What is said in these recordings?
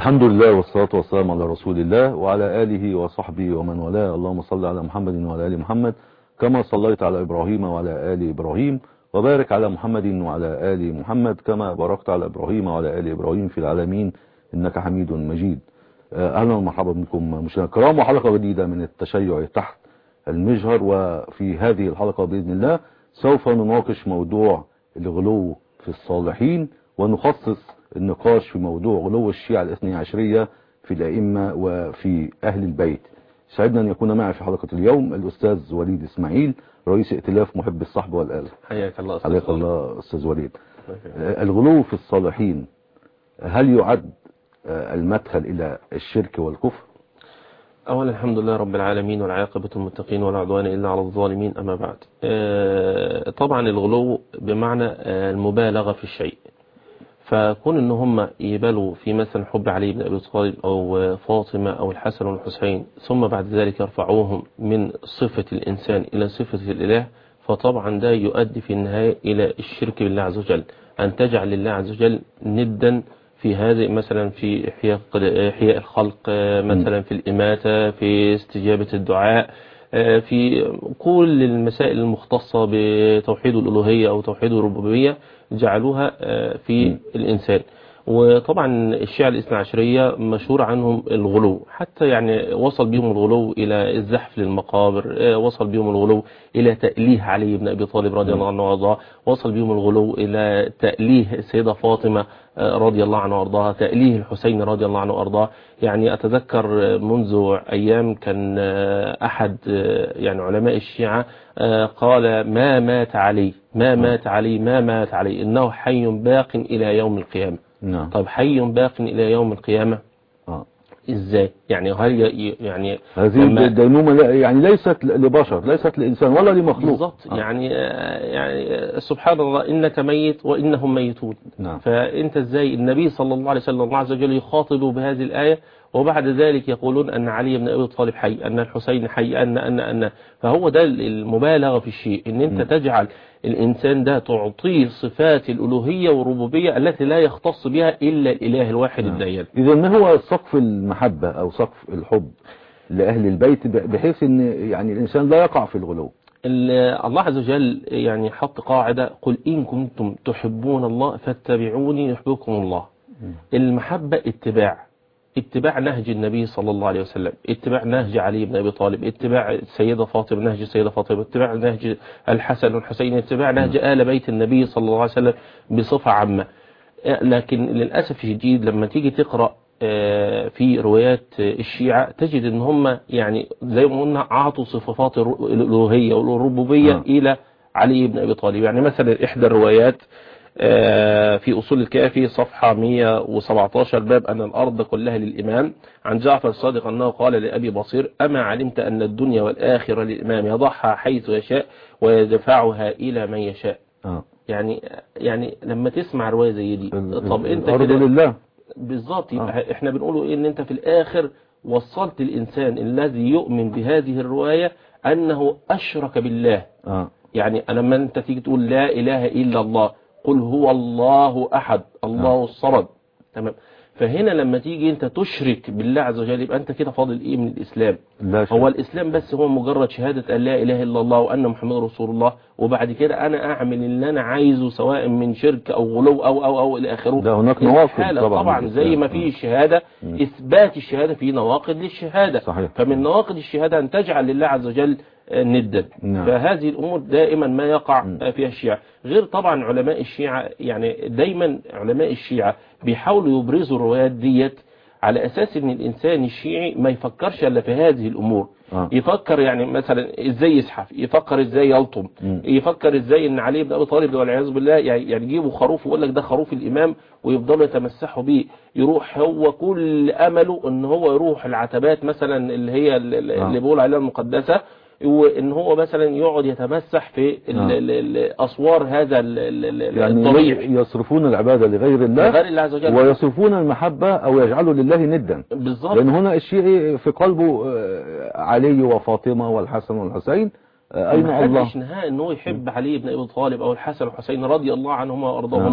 الحمد لله والصلاة والسلام على رسول الله وعلى آله وصحبه ومن والاه اللهم صل على محمد وعلى آل محمد كما صليت على إبراهيم وعلى آل إبراهيم وبارك على محمد وعلى آل محمد كما باركت على إبراهيم وعلى آل إبراهيم في العالمين إنك حميد مجيد أهلا ومرحبا بكم مشاهدينا الكرام وحلقة جديدة من التشيع تحت المجهر وفي هذه الحلقة بإذن الله سوف نناقش موضوع الغلو في الصالحين ونخصص النقاش في موضوع غلو الشيعة الاثني عشرية في الأئمة وفي أهل البيت سعدنا أن يكون معي في حلقة اليوم الأستاذ وليد إسماعيل رئيس ائتلاف محب الصحب والآل حياك الله أستاذ حياك الله أستاذ وليد الغلو في الصالحين هل يعد المدخل إلى الشرك والكفر أولا الحمد لله رب العالمين والعاقبة المتقين ولا عدوان إلا على الظالمين أما بعد طبعا الغلو بمعنى المبالغة في الشيء فكون ان هم يبالوا في مثلا حب علي بن ابي طالب او فاطمه او الحسن والحسين ثم بعد ذلك يرفعوهم من صفه الانسان الى صفه الاله فطبعا ده يؤدي في النهايه الى الشرك بالله عز وجل ان تجعل لله عز وجل ندا في هذه مثلا في احياء احياء الخلق مثلا في الاماته في استجابه الدعاء في كل المسائل المختصة بتوحيد الألوهية أو توحيد الربوبية جعلوها في م. الإنسان وطبعا الشيعة الاثنى عشرية مشهور عنهم الغلو حتى يعني وصل بهم الغلو إلى الزحف للمقابر وصل بهم الغلو إلى تأليه علي بن أبي طالب رضي الله عنه وارضاه وصل بهم الغلو إلى تأليه السيدة فاطمة رضي الله عنه وارضاها تأليه الحسين رضي الله عنه وارضاه يعني أتذكر منذ أيام كان أحد يعني علماء الشيعة قال ما مات علي ما مات علي ما مات علي إنه حي باق إلى يوم القيامة نعم طب حي باق إلى يوم القيامة آه. ازاي يعني هل يعني هذه الدينومة يعني ليست لبشر ليست لإنسان ولا لمخلوق بالظبط آه. يعني يعني سبحان الله إنك ميت وإنهم ميتون نعم. فأنت ازاي النبي صلى الله عليه وسلم الله عز وجل يخاطب بهذه الآية وبعد ذلك يقولون أن علي بن أبي طالب حي أن الحسين حي أن أن أن فهو ده المبالغة في الشيء إن أنت م. تجعل الإنسان ده تعطيه صفات الألوهية والربوبية التي لا يختص بها إلا الإله الواحد نعم. الديان إذا ما هو سقف المحبة أو سقف الحب لأهل البيت بحيث أن يعني الإنسان لا يقع في الغلو الله عز وجل يعني حط قاعدة قل إن كنتم تحبون الله فاتبعوني يحبكم الله م. المحبة اتباع اتباع نهج النبي صلى الله عليه وسلم اتباع نهج علي بن أبي طالب اتباع السيدة فاطمة نهج السيدة فاطمة اتباع نهج الحسن والحسين اتباع نهج آل بيت النبي صلى الله عليه وسلم بصفة عامة لكن للأسف الشديد لما تيجي تقرأ في روايات الشيعة تجد ان هم يعني زي ما قلنا اعطوا صفات الالوهية والربوبية آه. الى علي بن ابي طالب يعني مثلا احدى الروايات في أصول الكافي صفحة 117 باب أن الأرض كلها للإمام عن جعفر الصادق أنه قال لأبي بصير أما علمت أن الدنيا والآخرة للإمام يضعها حيث يشاء ويدفعها إلى من يشاء آه. يعني يعني لما تسمع رواية زي دي طب أنت الأرض كده لله بالظبط آه. احنا بنقوله إيه إن أنت في الآخر وصلت الإنسان الذي يؤمن بهذه الرواية أنه أشرك بالله آه. يعني لما أنت تيجي تقول لا إله إلا الله قل هو الله أحد الله الصمد تمام فهنا لما تيجي انت تشرك بالله عز وجل يبقى انت كده فاضل ايه من الاسلام لا شك. هو الاسلام بس هو مجرد شهادة ان لا اله الا الله وان محمد رسول الله وبعد كده انا اعمل اللي انا عايزه سواء من شرك او غلو او او او الى اخره ده هناك نواقض الحالة طبعا طبعا زي ما في الشهادة اثبات الشهادة في نواقض للشهادة صحيح. فمن نواقض الشهادة ان تجعل لله عز وجل ندا نعم. فهذه الأمور دائما ما يقع فيها الشيعة غير طبعا علماء الشيعة يعني دايما علماء الشيعة بيحاولوا يبرزوا الروايات ديت على أساس أن الإنسان الشيعي ما يفكرش إلا في هذه الأمور آه. يفكر يعني مثلا ازاي يزحف يفكر ازاي يلطم مم. يفكر ازاي ان علي بن ابي طالب والعياذ بالله يعني يعني يجيبوا خروف ويقول لك ده خروف الامام ويفضلوا يتمسحوا بيه يروح هو كل امله ان هو يروح العتبات مثلا اللي هي اللي آه. بيقول عليها المقدسه وان هو مثلا يقعد يتمسح في ال- آه. ال- ال- اسوار هذا ال- ال- ال- يعني الضريح يصرفون العبادة لغير الله غير الله عز وجل ويصرفون المحبة أو يجعلوا لله ندا بالظبط لأن هنا الشيعي في قلبه آه، علي وفاطمة والحسن والحسين آه، أين ما الله حدش نهاء ان هو يحب علي بن ابي طالب او الحسن والحسين رضي الله عنهما وارضاهما نعم.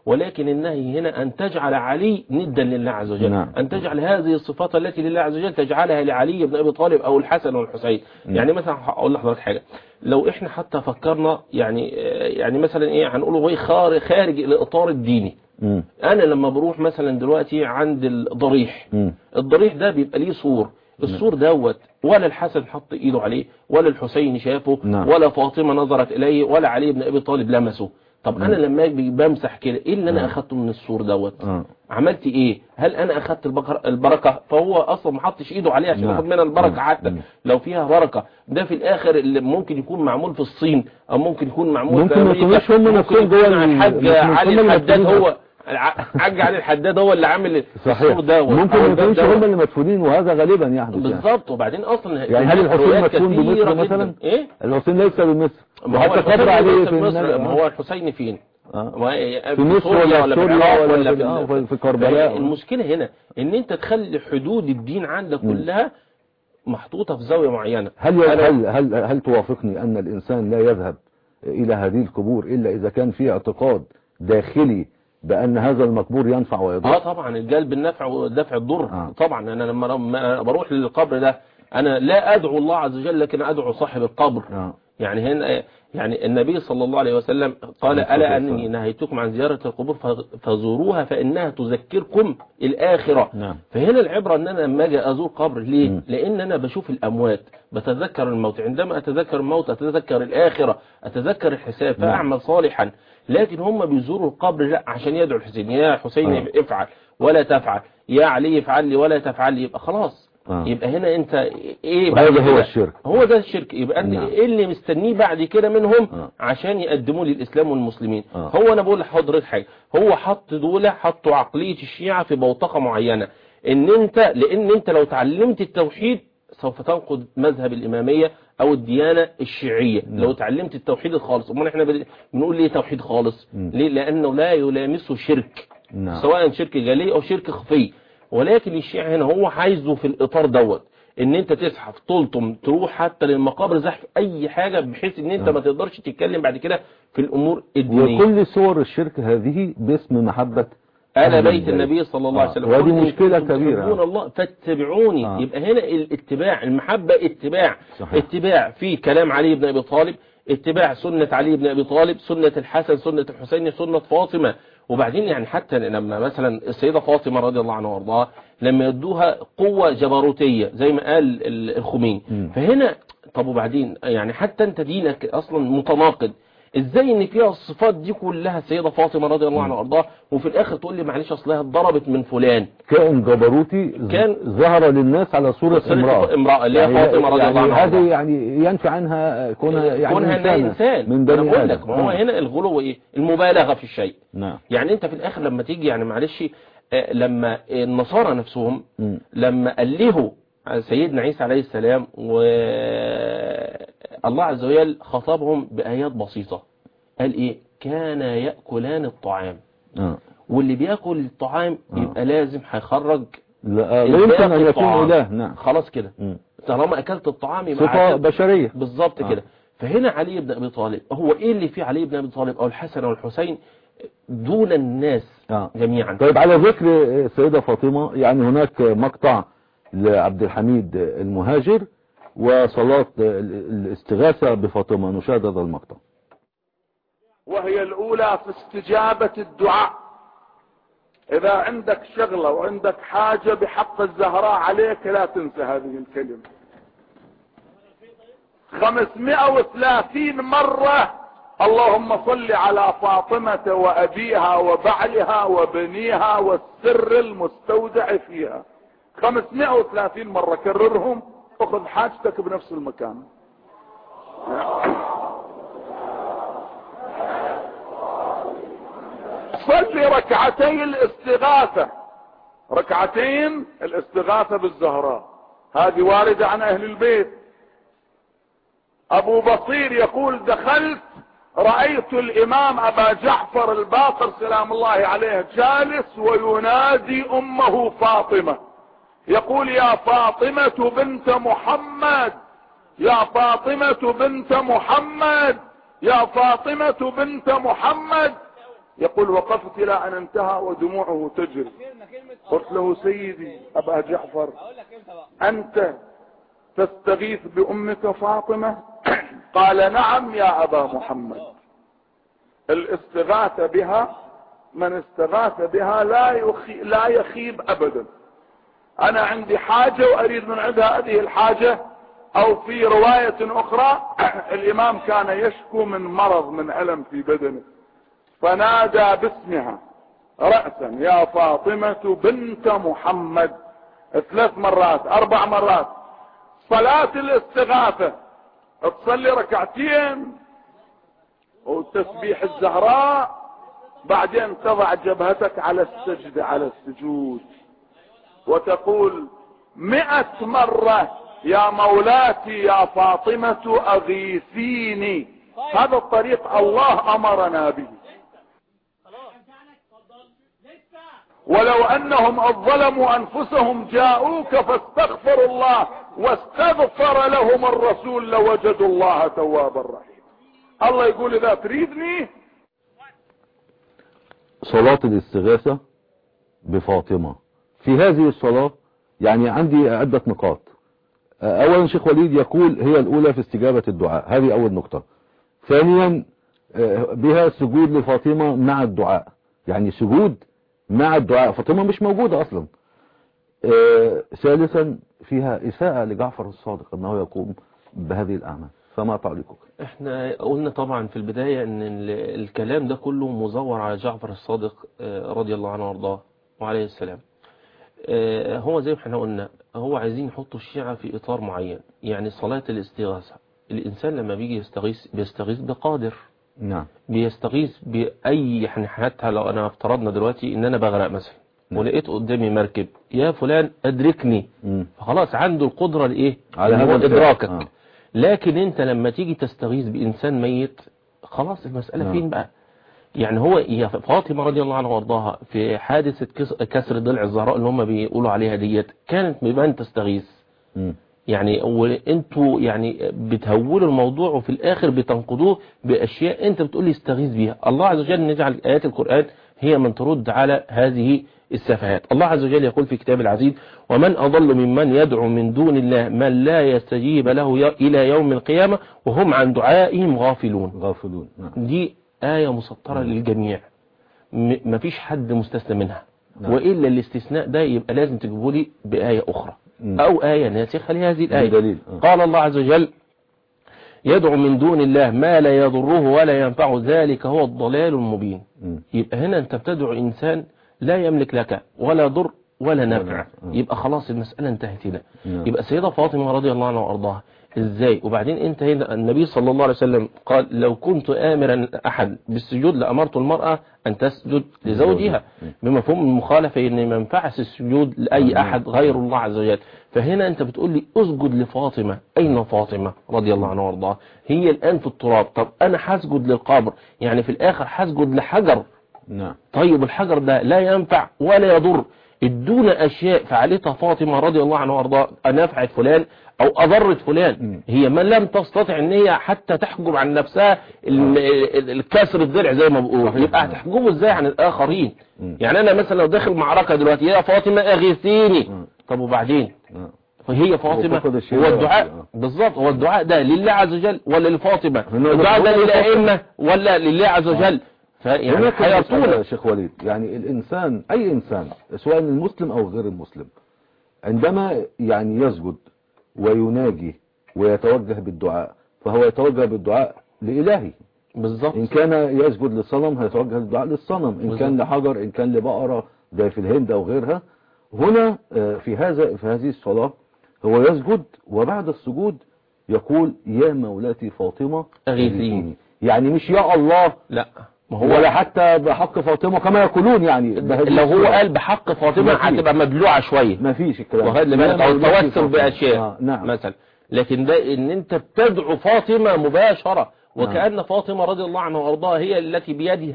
ولكن النهي هنا أن تجعل علي ندا لله عز وجل نعم. أن تجعل هذه الصفات التي لله عز وجل تجعلها لعلي بن أبي طالب أو الحسن والحسين يعني مثلا أقول لحضرتك حاجة لو إحنا حتى فكرنا يعني يعني مثلا إيه هنقوله هو خارج خارج الإطار الديني مم. أنا لما بروح مثلا دلوقتي عند الضريح مم. الضريح ده بيبقى ليه سور السور دوت ولا الحسن حط ايده عليه ولا الحسين شافه نعم. ولا فاطمة نظرت اليه ولا علي بن ابي طالب لمسه طب انا لما اجي بمسح كده ايه اللي انا نعم. اخدته من السور دوت آه. عملت ايه هل انا اخدت البقر البركة فهو اصلا ما حطش ايده عليه عشان نعم. ياخد منها البركة نعم. حتى نعم. لو فيها بركة ده في الاخر اللي ممكن يكون معمول في الصين او ممكن يكون معمول ممكن في ما أمريكا. يكونوش هم ممكن نفسهم يكون جوه ال- الحاج ممكن علي هم اللي الحداد مدفونين. هو الحاج علي الحداد هو اللي عامل صحيح السور دوت ممكن أو ما الباب يكونش دوت. هم اللي مدفونين وهذا غالبا يحدث يعني بالظبط وبعدين اصلا يعني هل الحسين روايات مدفون كثيرة بمصر جداً. مثلا؟ ايه الحسين ليس بمصر ما هو وحتى الحسين قبر عليه ليس في في مصر النجا- ما هو الحسين فين آه. ما هي- في مصر سوريا ولا ولا في في سوريا العراق ولا ولا في- آه، في, في كربلاء. المشكلة هنا ان انت تخلي حدود الدين عندك كلها محطوطة في زاوية معينة هل أنا- هل هل هل توافقني ان الانسان لا يذهب الى هذه القبور الا اذا كان فيه اعتقاد داخلي بان هذا المقبور ينفع اه ويضر طبعا الجلب النفع ودفع الضر آه. طبعا انا لما لما بروح للقبر ده انا لا ادعو الله عز وجل لكن ادعو صاحب القبر آه. يعني هنا يعني النبي صلى الله عليه وسلم قال عليه الصلاة ألا والسلام. أني نهيتكم عن زيارة القبور ف- فزوروها فإنها تذكركم الآخرة نعم. فهنا العبرة أن أنا لما أجي أزور قبر ليه مم. لأن أنا بشوف الأموات بتذكر الموت عندما أتذكر الموت أتذكر الآخرة أتذكر الحساب فأعمل صالحا لكن هم بيزوروا القبر لا عشان يدعوا الحسين يا حسين آه. افعل ولا تفعل يا علي افعل لي ولا تفعل لي يبقى خلاص آه. يبقى هنا انت ايه وهذا بعد هو كده؟ الشرك. هو ده الشرك يبقى انت نعم. ايه اللي مستنيه بعد كده منهم آه. عشان يقدموا لي الاسلام والمسلمين آه. هو انا بقول لحضرتك حاجه هو حط دول حطوا عقليه الشيعه في بوتقه معينه ان انت لان انت لو تعلمت التوحيد سوف تنقض مذهب الاماميه او الديانه الشيعيه لو تعلمت التوحيد الخالص امال احنا بن- بنقول ليه توحيد خالص مم. ليه لانه لا يلامسه شرك نعم. سواء شرك جلي او شرك خفي ولكن الشيعة هنا هو عايزه في الاطار دوت ان انت تزحف تلطم تروح حتى للمقابر زحف اي حاجة بحيث ان انت آه. ما تقدرش تتكلم بعد كده في الامور الدينية وكل صور الشرك هذه باسم محبة آل أهل بيت البيت. النبي صلى الله عليه آه. وسلم ودي قل إن مشكلة كنتم كبيرة. تحبون الله فاتبعوني آه. يبقى هنا الاتباع المحبة اتباع صحيح. اتباع في كلام علي بن أبي طالب اتباع سنة علي بن أبي طالب سنة الحسن سنة الحسين سنة فاطمة وبعدين يعني حتى لما مثلا السيدة فاطمة رضي الله عنها وارضاها لما يدوها قوة جبروتية زي ما قال ال- الخميني مم. فهنا طب وبعدين يعني حتى انت دينك اصلا متناقض ازاي ان فيها الصفات دي كلها السيدة فاطمة رضي الله عنها وارضاها وفي الاخر تقول لي معلش اصلها اتضربت من فلان كائن جبروتي ز- كان- ظهر للناس على صورة صورة امرأة امرأة اللي هي فاطمة رضي يعني الله عنها هذه وارضاها. يعني ينفي عنها كونها يعني كونها انها إنسانة انسان من انا بني بقول آدم لك ما هو آه. هنا الغلو ايه المبالغة في الشيء نعم يعني انت في الاخر لما تيجي يعني معلش آه، لما النصارى نفسهم مم. لما ألهوا سيدنا عيسى عليه السلام والله عز وجل خطبهم بآيات بسيطة قال ايه كان يأكلان الطعام آه. واللي بياكل الطعام آه. يبقى لازم هيخرج لا, لا يمكن الباقي أن يكون الطعام. إله نعم خلاص كده مم. طالما اكلت الطعام يبقى صفة أكلت- بشرية بالظبط آه. كده فهنا علي بن ابي طالب هو ايه اللي فيه علي بن ابي طالب او الحسن او الحسين دون الناس آه. جميعا طيب على ذكر السيدة فاطمة يعني هناك مقطع لعبد الحميد المهاجر وصلاة الاستغاثة بفاطمة نشاهد هذا المقطع وهي الأولى في استجابة الدعاء إذا عندك شغلة وعندك حاجة بحق الزهراء عليك لا تنسى هذه الكلمة خمسمائة وثلاثين مرة اللهم صل على فاطمة وأبيها وبعلها وبنيها والسر المستودع فيها خمسمائة وثلاثين مرة كررهم اخذ حاجتك بنفس المكان صلي ركعتي الاستغاثة ركعتين الاستغاثة بالزهراء هذه واردة عن اهل البيت ابو بصير يقول دخلت رأيت الامام ابا جعفر الباقر سلام الله عليه جالس وينادي امه فاطمة يقول يا فاطمة بنت محمد يا فاطمة بنت محمد يا فاطمة بنت محمد يقول وقفت الى ان انتهى ودموعه تجري قلت له سيدي ابا جعفر انت تستغيث بامك فاطمة قال نعم يا ابا محمد الاستغاثة بها من استغاث بها لا, يخي لا يخيب ابدا انا عندي حاجة واريد من عندها هذه الحاجة او في رواية اخرى الامام كان يشكو من مرض من الم في بدنه فنادى باسمها رأسا يا فاطمة بنت محمد ثلاث مرات اربع مرات صلاة الاستغاثة تصلي ركعتين وتسبيح الزهراء بعدين تضع جبهتك على السجد على السجود وتقول مئة مرة يا مولاتي يا فاطمة اغيثيني هذا الطريق الله امرنا به ولو انهم ظلموا انفسهم جاءوك فاستغفروا الله واستغفر لهم الرسول لوجدوا الله توابا رحيما الله يقول اذا تريدني صلاة الاستغاثة بفاطمة في هذه الصلاة يعني عندي عدة نقاط اولا شيخ وليد يقول هي الاولى في استجابة الدعاء هذه اول نقطة ثانيا بها سجود لفاطمة مع الدعاء يعني سجود مع الدعاء فاطمة مش موجودة اصلا ثالثا فيها اساءة لجعفر الصادق انه يقوم بهذه الاعمال فما تعليقك احنا قلنا طبعا في البداية ان الكلام ده كله مزور على جعفر الصادق رضي الله عنه وارضاه وعليه السلام هو زي ما احنا قلنا هو عايزين يحطوا الشيعة في اطار معين يعني صلاة الاستغاثة الانسان لما بيجي يستغيث بيستغيث بقادر نعم بيستغيث باي يعني حتى لو انا افترضنا دلوقتي ان انا بغرق مثلا نعم. ولقيت قدامي مركب يا فلان ادركني مم. فخلاص عنده القدرة لايه على إن هذا هو الفعل. ادراكك آه. لكن انت لما تيجي تستغيث بانسان ميت خلاص المسألة نعم. فين بقى يعني هو هي فاطمة رضي الله عنها وارضاها في حادثة كس- كسر ضلع الزهراء اللي هم بيقولوا عليها ديت كانت بمن تستغيث مم. يعني وانتوا يعني بتهولوا الموضوع وفي الاخر بتنقضوه باشياء انت بتقول لي استغيث بيها الله عز وجل نجعل ايات القرآن هي من ترد على هذه السفهات الله عز وجل يقول في كتاب العزيز ومن أضل ممن يدعو من دون الله من لا يستجيب له ي- إلى يوم القيامة وهم عن دعائهم غافلون غافلون نعم دي آية مسطرة للجميع م- مفيش حد مستثنى منها نعم. وإلا الاستثناء ده يبقى لازم تجيبوا لي بآية أخرى مم. أو آية ناسخة لهذه الآية بدليل. آه. قال الله عز وجل يدعو من دون الله ما لا يضره ولا ينفعه ذلك هو الضلال المبين مم. يبقى هنا انت بتدعو انسان لا يملك لك ولا ضر ولا نفع نفع. يبقى خلاص المسألة انتهت هنا نعم. يبقى السيدة فاطمة رضي الله عنها وارضاها ازاي وبعدين انت هنا النبي صلى الله عليه وسلم قال لو كنت امرا احد بالسجود لامرت المرأة ان تسجد لزوجها بمفهوم المخالفة ان ما ينفعش السجود لاي نعم. احد غير الله عز وجل فهنا انت بتقول لي اسجد لفاطمة اين فاطمة رضي الله عنها وارضاها هي الان في التراب طب انا هسجد للقبر يعني في الاخر هسجد لحجر نعم طيب الحجر ده لا ينفع ولا يضر ادونا اشياء فعلتها فاطمة رضي الله عنها وارضاها نفعت فلان او اضرت فلان مم. هي من لم تستطع ان هي حتى تحجب عن نفسها ال- ال- الكسر الضلع زي ما بقول صحيح. يبقى هتحجبه ازاي عن الاخرين مم. يعني انا مثلا لو داخل معركة دلوقتي يا فاطمة اغيثيني مم. طب وبعدين نعم فهي فاطمة وفقد الشيء هو ده. الدعاء آه. بالظبط هو الدعاء ده لله عز وجل ولا لفاطمة هنا الدعاء ده هنا للأئمة ولا لله عز وجل فيعني هناك مسألة حيرتونا يا شيخ وليد يعني الإنسان أي إنسان سواء المسلم أو غير المسلم عندما يعني يسجد ويناجي ويتوجه بالدعاء فهو يتوجه بالدعاء لإلهي بالظبط إن كان يسجد للصنم هيتوجه بالدعاء للصنم إن بالظبط. كان لحجر إن كان لبقرة ده في الهند أو غيرها هنا آه، في هذا في هذه الصلاة هو يسجد وبعد السجود يقول يا مولاتي فاطمة أغيثيني. يعني مش يا الله لا ما هو هو ولا حتى بحق فاطمة كما يقولون يعني بهذه لو هو الصورة. قال بحق فاطمة ما فيه. هتبقى مبلوعة شوية ما فيش الكلام وخد لا، بالك ما- او ما في التوسل فاطمة. باشياء آه نعم مثلا لكن ده ان انت بتدعو فاطمة مباشرة وكأن فاطمة رضي الله عنها وارضاها هي التي بيدها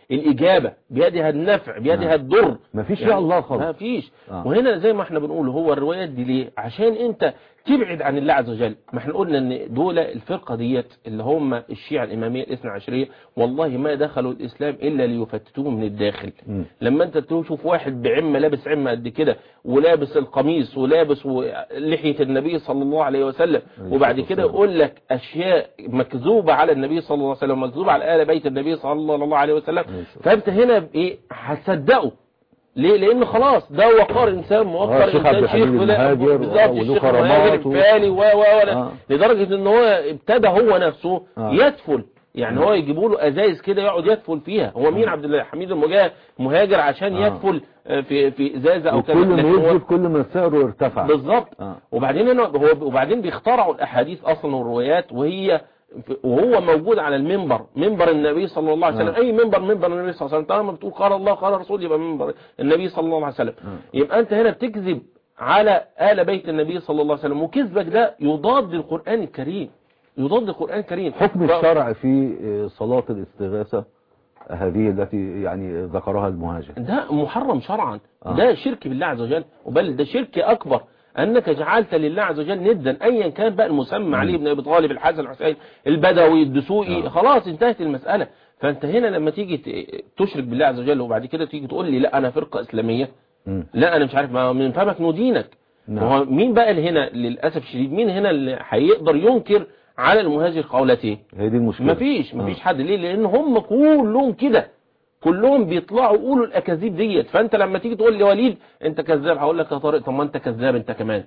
الإجابة بيدها النفع بيدها نعم. الضر مفيش يا الله خالص. ما فيش آه. وهنا زي ما احنا بنقول هو الروايات دي ليه عشان انت تبعد عن الله عز وجل ما احنا قلنا ان دول الفرقة ديت اللي هم الشيعة الإمامية الاثنى عشرية والله ما دخلوا الإسلام إلا ليفتتوه من الداخل مم. لما انت تشوف واحد بعمة لابس عمة قد كده ولابس القميص ولابس و- لحية النبي صلى الله عليه وسلم عليه وبعد الصلاة كده والسلام. يقول لك أشياء مكذوبة على النبي صلى الله عليه وسلم مكذوبة على آل بيت النبي صلى الله عليه وسلم عليه الصلاة فأنت هنا بإيه هتصدقه ليه لان خلاص ده وقار انسان موقر آه، الشيخ عبد انسان الحليم شيخ فلان المهاجر بالظبط وله الشيخ كرامات المهاجر و- الفالي و و و آه. لدرجه ان هو ابتدى هو نفسه آه. يدفل يعني هو يجيبوا له ازايز كده يقعد يدفل فيها هو مين عبد الحميد المجاهد مهاجر عشان آه. يدفل آه، في في ازازه او وكل كده ما لكن هو- يكذب كل ما سعره ارتفع بالظبط آه. وبعدين هنا هو وبعدين بيخترعوا الاحاديث اصلا والروايات وهي وهو موجود على المنبر منبر النبي صلى الله عليه وسلم آه. اي منبر منبر النبي صلى الله عليه وسلم طالما بتقول قال الله قال الرسول يبقى منبر النبي صلى الله عليه وسلم آه. يبقى انت هنا بتكذب على آل بيت النبي صلى الله عليه وسلم وكذبك ده يضاد القرآن الكريم يضاد القرآن الكريم حكم ف- الشرع في آه، صلاة الاستغاثة هذه التي يعني ذكرها المهاجر ده محرم شرعا آه. ده شرك بالله عز وجل وبل ده شرك أكبر أنك جعلت لله عز وجل ندا أيا كان بقى المسمى علي بن أبي طالب الحسن الحسين البدوي الدسوقي آه. خلاص انتهت المسألة فأنت هنا لما تيجي ت- تشرك بالله عز وجل وبعد كده تيجي تقول لي لا أنا فرقة إسلامية مم. لا أنا مش عارف ما من فمك ندينك نعم. وهو مين بقى اللي هنا للأسف الشديد مين هنا اللي هيقدر ينكر على المهاجر قولته هي دي المشكلة مفيش مفيش آه. حد ليه لان هم كلهم كده كلهم بيطلعوا يقولوا الاكاذيب ديت فانت لما تيجي تقول لي وليد انت كذاب هقول لك يا طارق طب ما انت كذاب انت كمان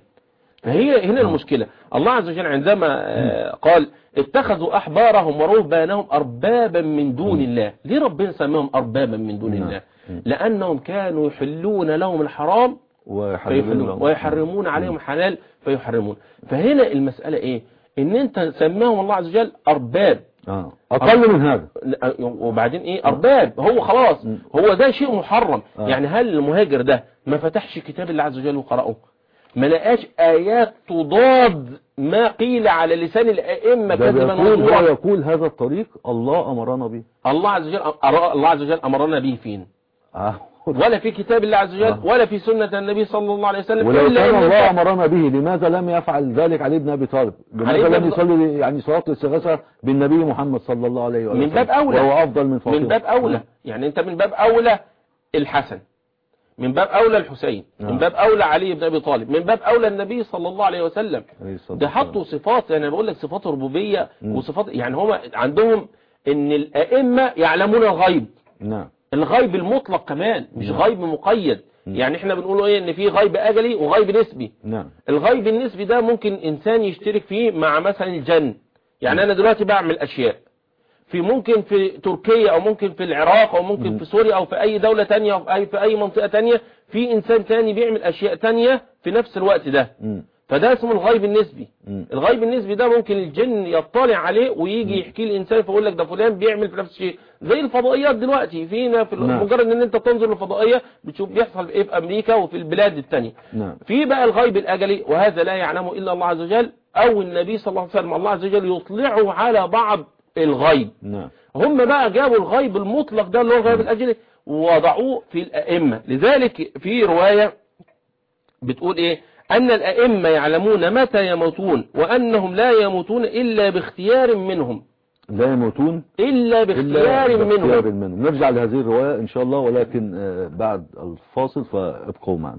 فهي هنا المشكلة الله عز وجل عندما آه، قال اتخذوا احبارهم ورهبانهم اربابا من دون الله ليه ربنا سماهم اربابا من دون نعم. الله لانهم كانوا يحلون لهم الحرام ويحرمون فيحلون لهم. ويحرمون عليهم حلال فيحرمون فهنا المسألة ايه ان انت سماهم الله عز وجل ارباب آه. أقل من هذا وبعدين ايه ارباب هو خلاص هو ده شيء محرم آه. يعني هل المهاجر ده ما فتحش كتاب الله عز وجل وقرأه ما لقاش ايات تضاد ما قيل على لسان الائمه ده كذبا يقول ده وزورا يقول هذا الطريق الله أمرنا به الله عز وجل أر- الله عز وجل امرنا به فين آه. ولا في كتاب الله عز وجل آه. ولا في سنه النبي صلى الله عليه وسلم ولو إلا كان إن الله أنت- أمرنا به لماذا لم يفعل ذلك علي بن أبي طالب علي لماذا بن لم أبي- يصلي يعني صلاة الاستغاثة بالنبي محمد صلى الله عليه وسلم من باب أولى. وهو أفضل من فاطمة من باب أولى يعني أنت من باب أولى الحسن من باب أولى الحسين آه. من باب أولى علي بن أبي طالب من باب أولى النبي صلى الله عليه وسلم عليه الصلاة ده والسلام. حطوا صفات أنا بقول لك صفات ربوبية مم. وصفات يعني هم عندهم إن الأئمة يعلمون الغيب نعم الغيب المطلق كمان مش نعم. غيب مقيد مم. يعني احنا بنقول ايه ان في غيب اجلي وغيب نسبي نعم الغيب النسبي ده ممكن انسان يشترك فيه مع مثلا الجن يعني انا دلوقتي بعمل اشياء في ممكن في تركيا او ممكن في العراق او ممكن مم. في سوريا او في اي دولة تانية او في اي, في اي منطقة تانية في انسان تاني بيعمل اشياء تانية في نفس الوقت ده مم. فده اسمه الغيب النسبي مم. الغيب النسبي ده ممكن الجن يطلع عليه ويجي يحكي الانسان فيقول لك ده فلان بيعمل في نفس الشيء زي الفضائيات دلوقتي فينا في نعم. مجرد ان انت تنظر للفضائيه بتشوف بيحصل ايه في امريكا وفي البلاد التانية نعم في بقى الغيب الاجلي وهذا لا يعلمه الا الله عز وجل او النبي صلى الله عليه وسلم الله عز وجل يطلعه على بعض الغيب نعم هم بقى جابوا الغيب المطلق ده اللي هو الغيب الاجلي ووضعوه في الائمه لذلك في روايه بتقول ايه ان الائمه يعلمون متى يموتون وانهم لا يموتون الا باختيار منهم لا يموتون الا باختيار منهم باختيار منهم نرجع لهذه الرواية إن شاء الله ولكن آه، بعد الفاصل فابقوا معنا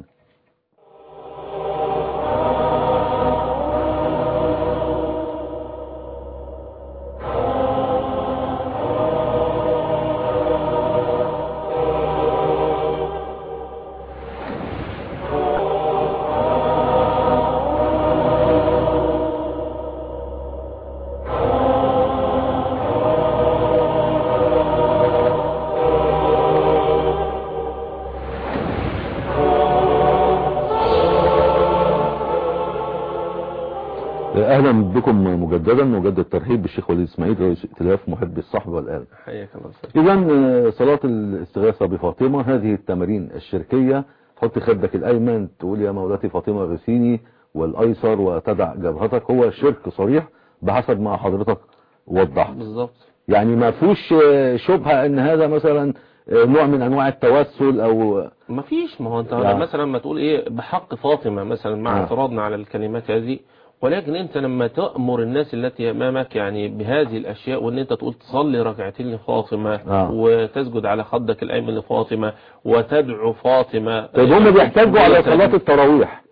اهلا بكم مجددا مجدد ترحيب بالشيخ وليد اسماعيل رئيس ائتلاف محبي الصحب والآل حياك الله سيدي. اذا صلاة الاستغاثة بفاطمة هذه التمارين الشركية تحط خدك الايمن تقول يا مولاتي فاطمة غسيني والايسر وتدع جبهتك هو شرك صريح بحسب ما حضرتك وضحت بالظبط يعني ما فيهوش شبهة ان هذا مثلا آه، نوع من انواع التوسل او ما فيش ما هو انت لا. مثلا لما تقول ايه بحق فاطمة مثلا مع آه. اعتراضنا على الكلمات هذه ولكن انت لما تأمر الناس التي امامك يعني بهذه الاشياء وان انت تقول تصلي ركعتين لفاطمة آه. وتسجد على خدك الايمن لفاطمة وتدعو فاطمة طيب هم بيحتاجوا على صلاة التراويح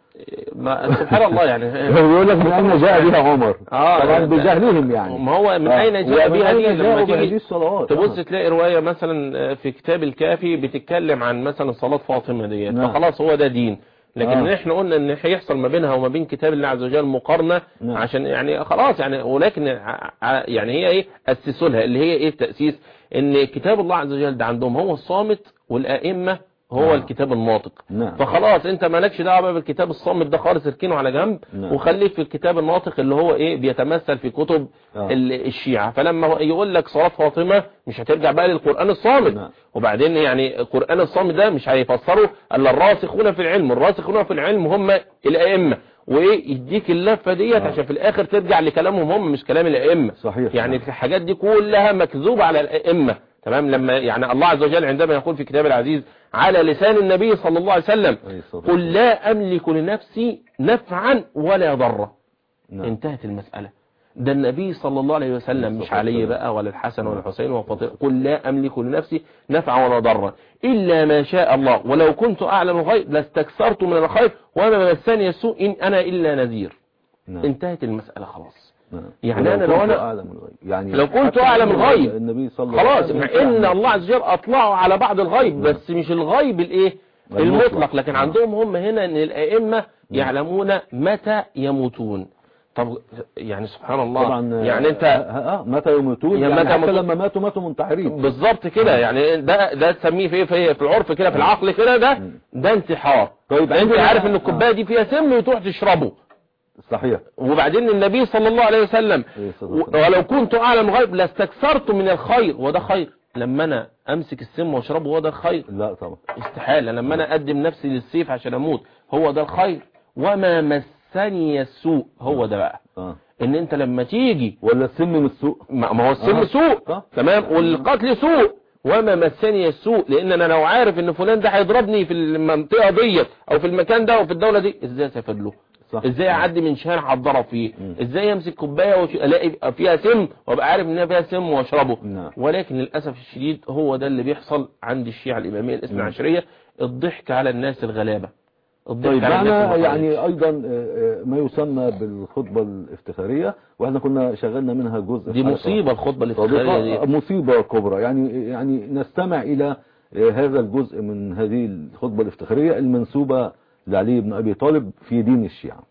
ما سبحان الله يعني بيقول لك من اين جاء بها عمر آه، طبعا ده- بجهلهم يعني ما هو من آه. اين جاء ومن بها أين دي لما جاءوا بهذه تيجي الصلوات تبص آه. تلاقي رواية مثلا في كتاب الكافي بتتكلم عن مثلا صلاة فاطمة ديت نعم. فخلاص هو ده دين لكن آه. احنا قلنا ان هيحصل ما بينها وما بين كتاب الله عز وجل مقارنة نعم. عشان يعني خلاص يعني ولكن ع- ع- يعني هي ايه اسسوا لها اللي هي ايه التأسيس ان كتاب الله عز وجل ده عندهم هو الصامت والائمة هو نعم. الكتاب الناطق نعم. فخلاص انت مالكش دعوه بقى بالكتاب الصامت ده خالص اركنه على جنب نعم. وخليك في الكتاب الناطق اللي هو ايه بيتمثل في كتب آه. ال- الشيعة فلما هو يقول لك صلاة فاطمة مش هترجع بقى للقرآن الصامت نعم. وبعدين يعني القرآن الصامت ده مش هيفسره الا الراسخون في العلم الراسخون في العلم هم الائمة وايه يديك اللفة ديت آه. عشان في الاخر ترجع لكلامهم هم مش كلام الائمة صحيح يعني نعم. الحاجات دي كلها مكذوبة على الائمة تمام لما يعني الله عز وجل عندما يقول في كتاب العزيز على لسان النبي صلى الله عليه وسلم عليه الصلاة قل لا املك لنفسي نفعا ولا ضرا نعم. انتهت المسألة ده النبي صلى الله عليه وسلم مش الصلاة علي والسلام. بقى ولا الحسن ولا الحسين ولا فاطمة قل لا أملك لنفسي نفعا ولا ضرا إلا ما شاء الله ولو كنت أعلم الغيب لاستكثرت من الخير وما مسني السوء إن أنا إلا نذير نعم. انتهت المسألة خلاص نعم. يعني ولو أنا لو كنت أنا- أعلم الغيب يعني لو كنت حتى أعلم الغيب النبي صلى الله عليه خلاص وسلم مع كان ان يعلم. الله عز وجل اطلعوا على بعض الغيب بس مش الغيب الايه المطلق. المطلق لكن نعم. عندهم هم هنا ان الائمه يعلمون متى يموتون طب يعني سبحان الله طبعا يعني انت آه آه متى يموتون يعني يعني متى حتى يموتون؟ لما ماتوا ماتوا منتحرين بالظبط كده يعني ده ده تسميه في في في العرف كده في العقل كده ده ده انتحار طيب انت عندنا- عارف ان آه. الكوبايه دي فيها سم وتروح تشربه صحيح وبعدين النبي صلى الله عليه وسلم عليه الصلاة والسلام. ولو كنت اعلم غيب لاستكثرت من الخير وده خير لما انا امسك السم واشربه هو ده الخير لا طبعا استحالة لما انا اقدم نفسي للسيف عشان اموت هو ده الخير وما مسني السوء هو ده بقى اه ان انت لما تيجي ولا السم من السوء ما ما هو السم آه. سوء آه. تمام والقتل سوء وما مسني السوء لان انا لو عارف ان فلان ده هيضربني في المنطقه ديت او في المكان ده او في الدوله دي ازاي استفاد له صح. ازاي اعدي من شارع اتضرب فيه مم. ازاي امسك كوبايه وش- الاقي فيها سم وابقى عارف ان فيها سم واشربه نعم. ولكن للاسف الشديد هو ده اللي بيحصل عند الشيعه الاماميه الاثنى عشريه الضحك على الناس الغلابه الضحك طيب على الناس معنا المخالفة. يعني ايضا آه، آه، ما يسمى بالخطبة الافتخارية واحنا كنا شغلنا منها جزء دي حلقة مصيبه الخطبه الافتخاريه صديقة دي مصيبة كبرى يعني يعني نستمع إلى آه، هذا الجزء من هذه الخطبة الافتخارية المنسوبة لعلي بن أبي طالب في دين الشيعة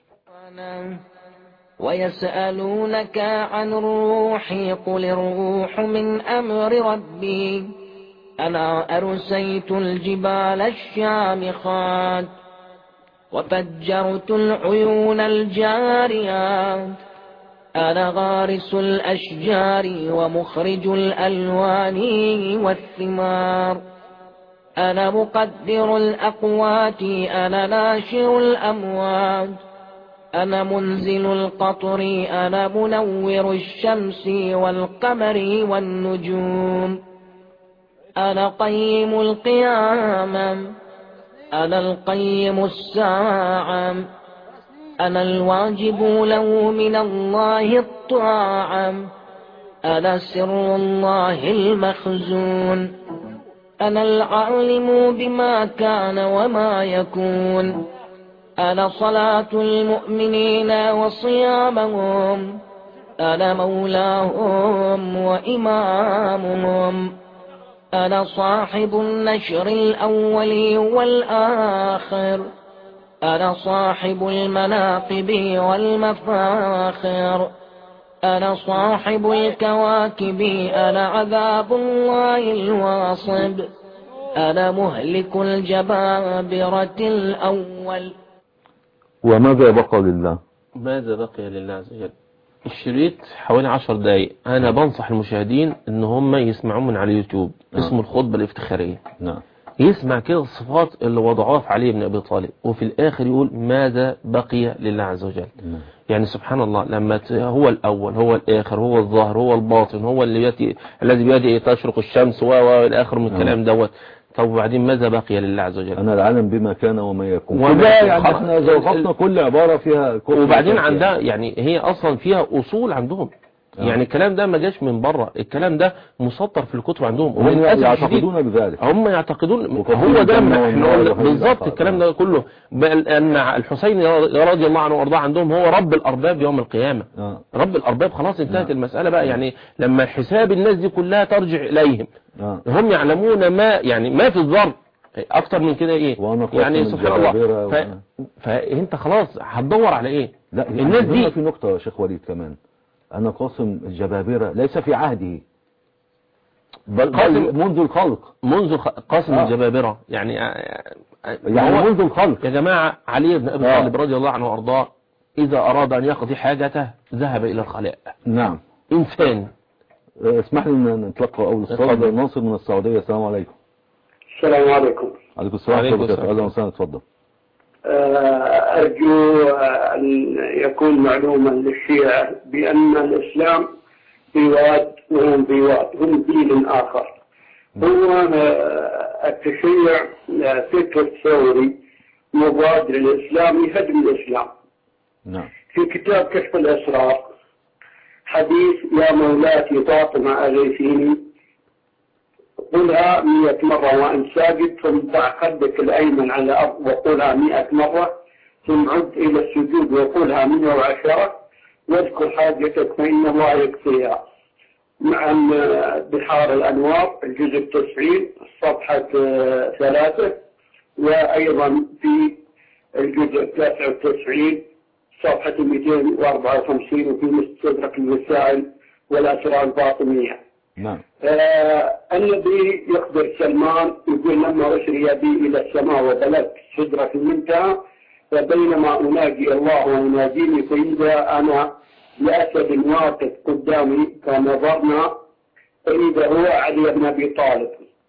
ويسألونك عن الروح قل الروح من أمر ربي أنا أرسيت الجبال الشامخات وفجرت العيون الجاريات أنا غارس الأشجار ومخرج الألوان والثمار أنا مقدر الأقوات أنا ناشر الأموات أنا منزل القطر أنا منور الشمس والقمر والنجوم أنا قيم القيامة أنا القيم الساعة أنا الواجب له من الله الطاعة أنا سر الله المخزون أنا العالم بما كان وما يكون أنا صلاة المؤمنين وصيامهم أنا مولاهم وإمامهم أنا صاحب النشر الأول والآخر أنا صاحب المناقب والمفاخر أنا صاحب الكواكب أنا عذاب الله الواصب أنا مهلك الجبابرة الأول وماذا بقى لله ماذا بقي لله عز وجل الشريط حوالي عشر دقايق انا بنصح المشاهدين ان هم يسمعوه من على اليوتيوب نعم. اسمه الخطبة الافتخارية نعم يسمع كده الصفات اللي وضعوها في علي بن أبي طالب وفي الآخر يقول ماذا بقي لله عز وجل نعم. يعني سبحان الله لما ت- هو الأول هو الآخر هو الظاهر هو الباطن هو اللي بيأتي الذي بيده تشرق الشمس و و إلى آخر من الكلام دوت طب وبعدين ماذا بقي لله عز وجل أنا العالم بما كان وما يكون وما كده يكون. يعني خلاص. احنا زوقنا كل عبارة فيها كل وبعدين شيء. عندها يعني هي اصلا فيها اصول عندهم آه. يعني الكلام ده ما جاش من بره الكلام ده مسطر في الكتب عندهم هم وللأسف الشديد يعتقدون بذلك هم يعتقدون وقد هو ده الجنة ما احنا والنار قلنا وهذه بالظبط الأفعال. الكلام ده كله بل ان الحسين رضي الله عنه وارضاه عندهم هو رب الارباب يوم القيامه آه. رب الارباب خلاص انتهت نعم. المساله بقى يعني لما حساب الناس دي كلها ترجع اليهم آه. هم يعلمون ما يعني ما في الذر اكتر من كده ايه وأنا قاسم يعني سبحان الله الجبابرة ف... وأنا- فانت خلاص هتدور على ايه لا الناس يعني هنا دي في نقطة يا شيخ وليد كمان أنا قاسم الجبابرة ليس في عهده بل, قاسم- بل منذ الخلق منذ خ- قاسم آه. الجبابرة يعني آه، آه، يعني هو- منذ الخلق يا جماعة علي بن أبي آه. طالب رضي الله عنه وأرضاه إذا أراد أن يقضي حاجته ذهب إلى الخلاء نعم إنسان آه، اسمح لي ان نتلقى اول اتفضل. الصلاة ناصر من السعودية السلام عليكم السلام عليكم عليكم السلام وعليكم ورحمة الله السلام. اهلا وسهلا اتفضل آه، أرجو آه، أن يكون معلوما للشيعة بأن الإسلام في واد وهم في واد هم دين آخر هو آه، التشيع آه، فكر ثوري مضاد للإسلام يهدم الإسلام نعم في كتاب كشف الأسرار حديث يا مولاتي فاطمة أغيثيني قلها مئة مرة وأن ساجد ثم ضع خدك الأيمن على الأرض وقولها مئة مرة ثم عد إلى السجود وقولها مئة وعشرة واذكر حاجتك فإن الله يكفيها مع ال- بحار الأنوار الجزء التسعين صفحة آه، ثلاثة وأيضا في الجزء التاسع والتسعين صفحة 254 وفي مستدرك الوسائل والأسرار الباطنية نعم آه النبي يخبر سلمان يقول لما أسري بي إلى السماء وبلغت سدرة المنتهى فبينما أناجي الله ويناجيني فإذا أنا لأسد واقف قدامي فنظرنا فإذا هو علي بن أبي طالب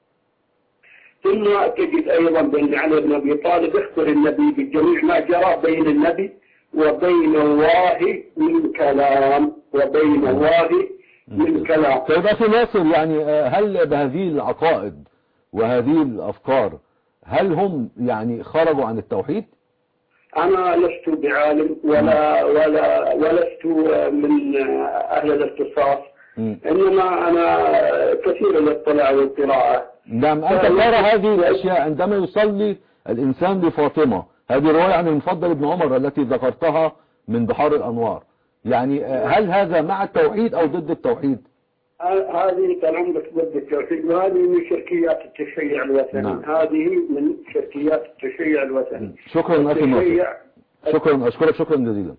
ثم تجد أيضا بأن علي بن أبي طالب يخبر النبي بجميع ما جرى بين النبي وبين الله من كلام وبين الله من كلام طيب أخي ناصر يعني آه، هل بهذه العقائد وهذه الأفكار هل هم يعني خرجوا عن التوحيد أنا لست بعالم ولا ولا ولست من أهل الاختصاص مم. إنما أنا كثير الاطلاع والقراءة نعم أنت ترى هذه الأشياء عندما يصلي الإنسان بفاطمة هذه رواية عن المفضل بن عمر التي ذكرتها من بحار الأنوار يعني آه، هل هذا مع التوحيد أو ضد التوحيد ه- هذه كان عندك ضد التوحيد وهذه من شركيات التشيع الوثني نعم. هذه من شركيات التشيع الوثني شكرا أخي ناصر التشيع شكرا أشكرك شكرا جزيلا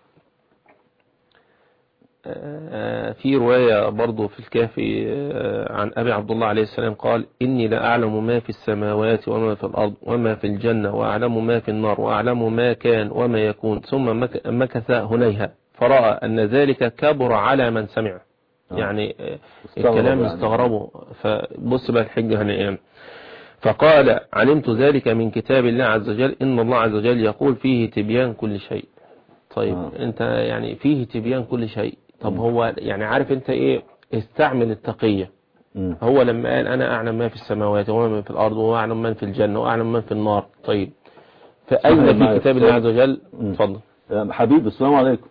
آه، في رواية برضو في الكافي آه، عن أبي عبد الله عليه السلام قال إني لا أعلم ما في السماوات وما في الأرض وما في الجنة وأعلم ما في النار وأعلم ما كان وما يكون ثم مك- مكث هنيها فرأى أن ذلك كبر على من سمع آه. يعني آه، استغرب الكلام يعني. استغربه فبص بقى الحجة هنا إيه فقال علمت ذلك من كتاب الله عز وجل إن الله عز وجل يقول فيه تبيان كل شيء طيب آه. انت يعني فيه تبيان كل شيء طب هو يعني عارف انت ايه استعمل التقية مم. هو لما قال انا اعلم ما في السماوات وما في الارض واعلم من في الجنة واعلم من في النار طيب صحيح فاين معي في كتاب الله عز وجل مم. اتفضل آه، حبيب السلام عليكم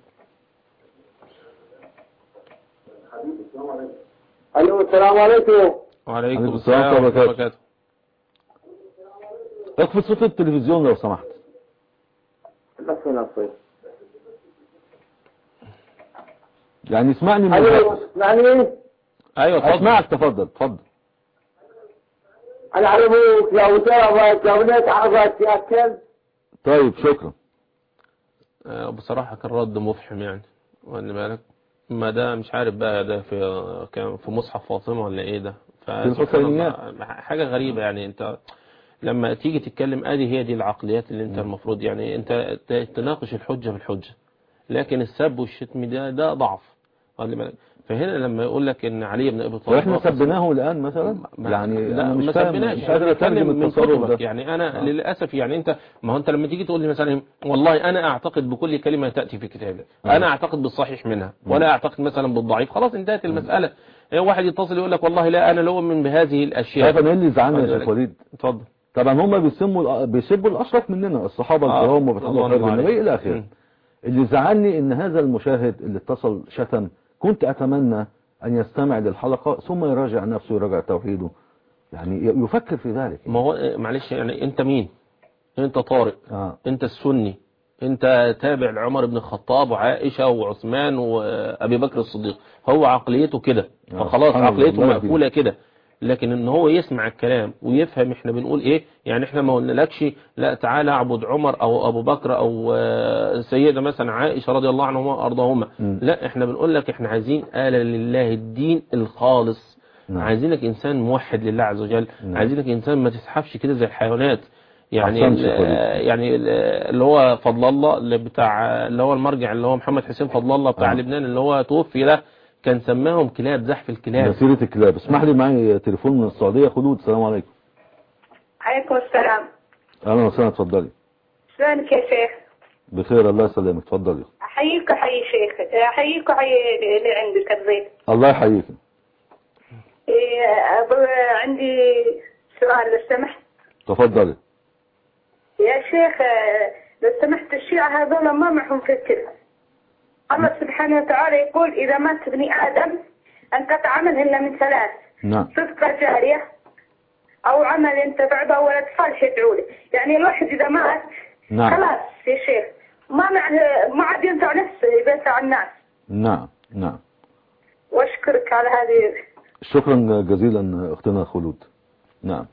ألو السلام عليكم وعليكم عليكم السلام السلام ورحمة الله ورحمة الله وبركاته اخفض صوت التلفزيون لو سمحت نفسي نفسي يعني اسمعني من ألو الهاتف. اسمعني ايوه اتفضل اسمعك تفضل تفضل أنا أعلمك لو ضربت لو نتعرضت يا كلب طيب شكرا آه، بصراحة كان رد مفحم يعني واخد بالك ما ده مش عارف بقى ده في كان في مصحف فاطمة ولا ايه ده فسبحان الحسينيات. الله، حاجة غريبة يعني انت لما تيجي تتكلم ادي هي دي العقليات اللي انت المفروض يعني انت ت- تناقش الحجة بالحجة لكن السب والشتم ده ده ضعف واخد بالك فهنا لما يقول لك ان علي بن ابي طالب واحنا رافض- سبناه الان مثلا ما- يعني لا انا مش ما فاهم سبناش مش قادر بنتكلم اترجم من التصرف كتبك ده يعني انا آه. للاسف يعني انت ما هو انت لما تيجي تقول لي مثلا والله انا اعتقد بكل كلمه تاتي في كتابك آه. انا اعتقد بالصحيح منها ولا اعتقد مثلا بالضعيف خلاص انتهت المساله إيه واحد يتصل يقول لك والله لا انا لا اؤمن بهذه الاشياء عارف انا ايه اللي زعلني يا خلي شيخ بالك. وليد اتفضل طبعا هم بيسموا بيسبوا الاشرف مننا الصحابه آه، الكرام رضوان وبيتحدوا الله خير النبي عليهم. الى اخره مم. اللي زعلني ان هذا المشاهد اللي اتصل شتم كنت اتمنى ان يستمع للحلقه ثم يراجع نفسه يراجع توحيده يعني ي- يفكر في ذلك ما هو إيه، معلش يعني انت مين انت طارق اه انت السني انت تابع لعمر بن الخطاب وعائشة وعثمان وابي بكر الصديق هو عقليته كده آه، فخلاص سبحان عقليته الله مقفولة كده لكن ان هو يسمع الكلام ويفهم احنا بنقول ايه يعني احنا ما قلنالكش لا تعالى اعبد عمر او ابو بكر او آه، سيدة مثلا عائشة رضي الله عنهما وارضاهما مم. لا احنا بنقول لك احنا عايزين آلة لله الدين الخالص نعم. عايزينك انسان موحد لله عز وجل نعم. عايزينك انسان ما تزحفش كده زي الحيوانات يعني أحسنت ال- يا فضيلة. يعني ال- اللي هو فضل الله اللي بتاع اللي هو المرجع اللي هو محمد حسين فضل الله بتاع آه. لبنان اللي هو توفي ده كان سماهم كلاب زحف الكلاب مسيرة الكلاب اسمح لي معي تليفون من السعودية خلود السلام عليكم عليكم السلام اهلا وسهلا اتفضلي شلونك يا شيخ بخير الله يسلمك اتفضلي احييك احيي شيخ احييك واحيي اللي عندك الضيف الله يحييك إيه، أبغى عندي سؤال لو سمحت تفضلي يا شيخ آه، لو سمحت الشيعة هذول ما معهم فكر الله سبحانه وتعالى يقول إذا مات ابن آدم انقطع عمله إلا من ثلاث نعم صدقة جارية أو عمل ينتفع به ولد صالح يدعو له يعني الواحد إذا مات نعم. خلاص يا شيخ ما مع ما عاد ينفع نفسه ينفع الناس نعم نعم واشكرك على هذه شكرا جزيلا اختنا خلود نعم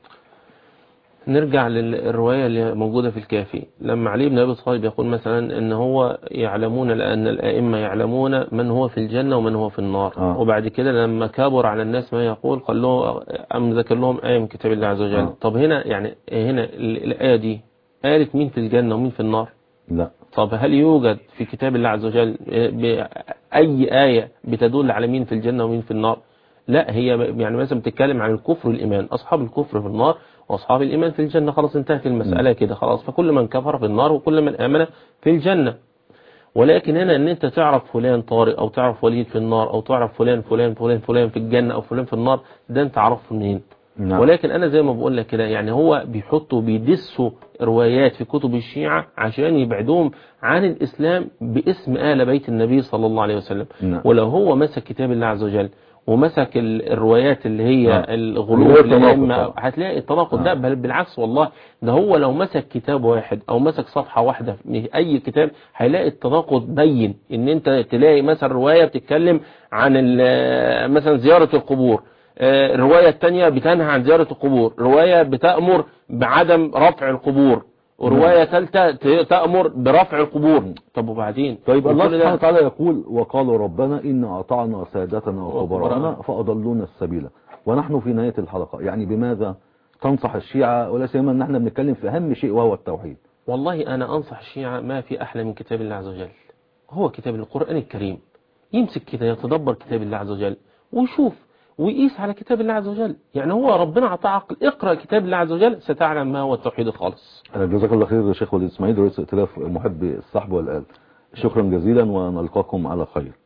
نرجع للرواية اللي موجودة في الكافي لما علي بن أبي طالب يقول مثلا ان هو يعلمون لأن الأئمة يعلمون من هو في الجنة ومن هو في النار آه. وبعد كده لما كبر على الناس ما يقول قال له أم ذكر لهم آية من كتاب الله عز وجل آه. طب هنا يعني هنا ال- الآية دي قالت مين في الجنة ومين في النار لا طب هل يوجد في كتاب الله عز وجل ب- أي آية بتدل على مين في الجنة ومين في النار لا هي يعني مثلا بتتكلم عن الكفر والإيمان أصحاب الكفر في النار وأصحاب الإيمان في الجنة خلاص انتهت المسألة كده خلاص فكل من كفر في النار وكل من آمن في الجنة ولكن هنا ان انت تعرف فلان طارق او تعرف وليد في النار او تعرف فلان فلان فلان فلان في الجنة او فلان في النار ده انت عرفه منين نعم. ولكن انا زي ما بقول لك كده يعني هو بيحطوا بيدسوا روايات في كتب الشيعة عشان يبعدوهم عن الاسلام باسم آل بيت النبي صلى الله عليه وسلم نعم. ولو هو مسك كتاب الله عز وجل ومسك ال- الروايات اللي هي نعم. الغلو هو التناقض الأئمة طبعا. هتلاقي التناقض آه. ده بل بالعكس والله ده هو لو مسك كتاب واحد او مسك صفحة واحدة من اي كتاب هيلاقي التناقض بين ان انت تلاقي مثلا رواية بتتكلم عن ال- مثلا زيارة القبور آه، الرواية التانية بتنهى عن زيارة القبور رواية بتأمر بعدم رفع القبور ورواية ثالثة ت- تأمر برفع القبور طب وبعدين طيب الله وكل ده- سبحانه وتعالى يقول وقالوا ربنا إن أطعنا سادتنا وكبراءنا فأضلونا السبيل ونحن في نهاية الحلقة يعني بماذا تنصح الشيعة ولا سيما ان احنا بنتكلم في أهم شيء وهو التوحيد والله أنا أنصح الشيعة ما في أحلى من كتاب الله عز وجل هو كتاب القرآن الكريم يمسك كده يتدبر كتاب الله عز وجل ويشوف ويقيس على كتاب الله عز وجل يعني هو ربنا أعطاه عقل اقرأ كتاب الله عز وجل ستعلم ما هو التوحيد الخالص جزاك الله خير يا شيخ وليد اسماعيل رئيس ائتلاف محبي الصحب والآل شكرا جزيلا ونلقاكم على خير